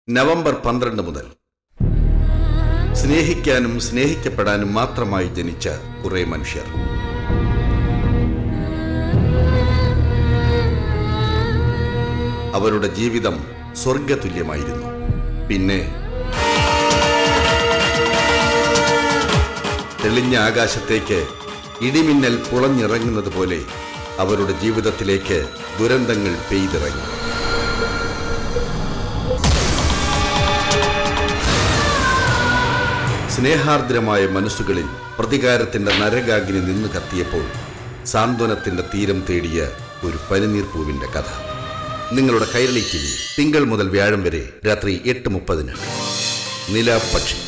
November പന്ത്രണ്ട് മുതൽ സ്നേഹിക്കാനും സ്നേഹിക്കപ്പെടാനും മാത്രമായി ജനിച്ച കുറെ മനുഷ്യർ അവരുടെ ജീവിതം സ്വർഗതുല്യമായിരുന്നു പിന്നെ തെളിഞ്ഞ ആകാശത്തേക്ക് ഇടിമിന്നൽ പുളഞ്ഞിറങ്ങുന്നത് പോലെ അവരുടെ ജീവിതത്തിലേക്ക് ദുരന്തങ്ങൾ പെയ്തിറങ്ങി സ്നേഹാർദ്രമായ മനസ്സുകളിൽ പ്രതികാരത്തിന്റെ നരകാഗ്നി നിന്ന് കത്തിയപ്പോൾ സാന്ത്വനത്തിന്റെ തീരം തേടിയ ഒരു പനിനീർപ്പൂവിന്റെ കഥ നിങ്ങളുടെ കൈരളി ടി വി തിങ്കൾ മുതൽ വ്യാഴം വരെ രാത്രി എട്ട് മുപ്പതിന് നിലാപക്ഷി